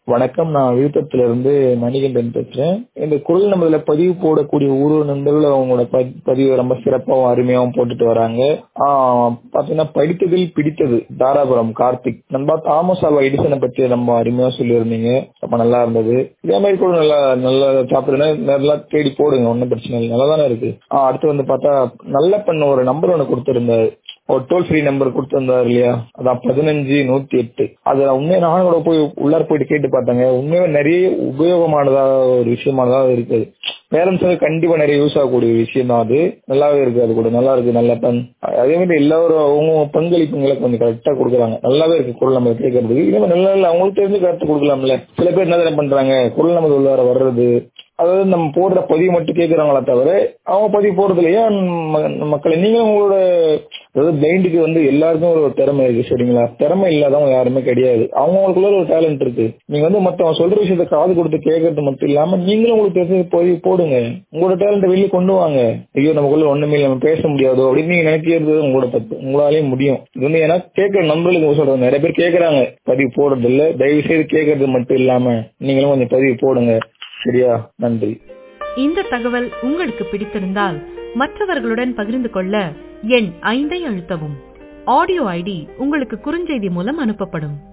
வணக்கம் நான் விழுப்புரத்துல இருந்து மணிகண்டன் பேசுறேன் இந்த குரல் நம்மள பதிவு போடக்கூடிய ஒரு நண்பர்கள் அவங்களோட ப- பதிவு ரொம்ப சிறப்பாகவும் அருமையாகவும் போட்டுட்டு வராங்க ஆஹ் பாத்தீங்கன்னா படித்ததில் பிடித்தது தாராபுரம் கார்த்திக் நண்பா தாமஸ் ஆல்வா எடிசனை பத்தி ரொம்ப அருமையா சொல்லியிருந்தீங்க ரொம்ப நல்லா இருந்தது இதே மாதிரி கூட நல்லா நல்ல சாப்பிடுங்க நல்லா தேடி போடுங்க ஒன்றும் பிரச்சனை இல்லை நல்லா தானே இருக்கு ஆஹ் அடுத்து வந்து பார்த்தா நல்ல பண்ண ஒரு நம்பர் ஒன்று கொடுத்திருந்தாரு ஒரு டோல் ஃப்ரீ நம்பர் கொடுத்திருந்தாரு இல்லையா அதான் பதினஞ்சு நூத்தி எட்டு அதுல உண்மையை நானும் கூட போய் உள்ளார போயிட்டு கேட்டு பார்த்தாங்க உண்மையாவே நிறைய உபயோகமானதா ஒரு விஷயமானதா இருக்குது பேரண்ட்ஸுக்கு கண்டிப்பா நிறைய யூஸ் ஆகக்கூடிய விஷயம் தான் அது நல்லாவே இருக்கு அது கூட நல்லா இருக்கு நல்ல பண் அதே மாதிரி எல்லாரும் அவங்க பங்களிப்புங்களை கொஞ்சம் கரெக்டா கொடுக்குறாங்க நல்லாவே இருக்கு குரல் நம்ம கேட்கறதுக்கு இதே மாதிரி நல்லா இல்லை அவங்களுக்கு தெரிஞ்சு கருத்து கொடுக்கலாம்ல சில பேர் என்ன தானே பண்றாங்க குரல் நமது உள்ளார வர்றது அதாவது நம்ம போடுற பதிவு மட்டும் கேட்கறாங்களா தவிர அவங்க பதிவு போடுறது இல்லையா மக்களை நீங்களும் உங்களோட அதாவது பிளைண்டுக்கு வந்து எல்லாருக்கும் ஒரு திறமை இருக்கு சரிங்களா திறமை இல்லாதவங்க யாருமே கிடையாது அவங்களுக்குள்ள ஒரு டேலண்ட் இருக்கு நீங்க வந்து மத்தவங்க சொல்ற விஷயத்த காது கொடுத்து கேட்கறது மட்டும் இல்லாம நீங்களும் உங்களுக்கு தெரிஞ்ச பதிவு போடுங்க உங்களோட டேலண்ட் வெளியே கொண்டு வாங்க ஐயோ நமக்குள்ள ஒண்ணுமே இல்லை, நம்ம பேச முடியாதோ அப்படின்னு நீங்க நினைக்கிறது உங்களோட தப்பு உங்களாலேயே முடியும் இது வந்து ஏன்னா கேட்கற நண்பர்களுக்கு சொல்றது நிறைய பேர் கேட்கறாங்க பதிவு போடுறது இல்ல தயவு செய்து கேட்கறது மட்டும் இல்லாம நீங்களும் கொஞ்சம் பதிவு போடுங்க சரியா நன்றி இந்த தகவல் உங்களுக்கு பிடித்திருந்தால் மற்றவர்களுடன் பகிர்ந்து கொள்ள எண் ஐந்தை அழுத்தவும் ஆடியோ ஐடி உங்களுக்கு குறுஞ்செய்தி மூலம் அனுப்பப்படும்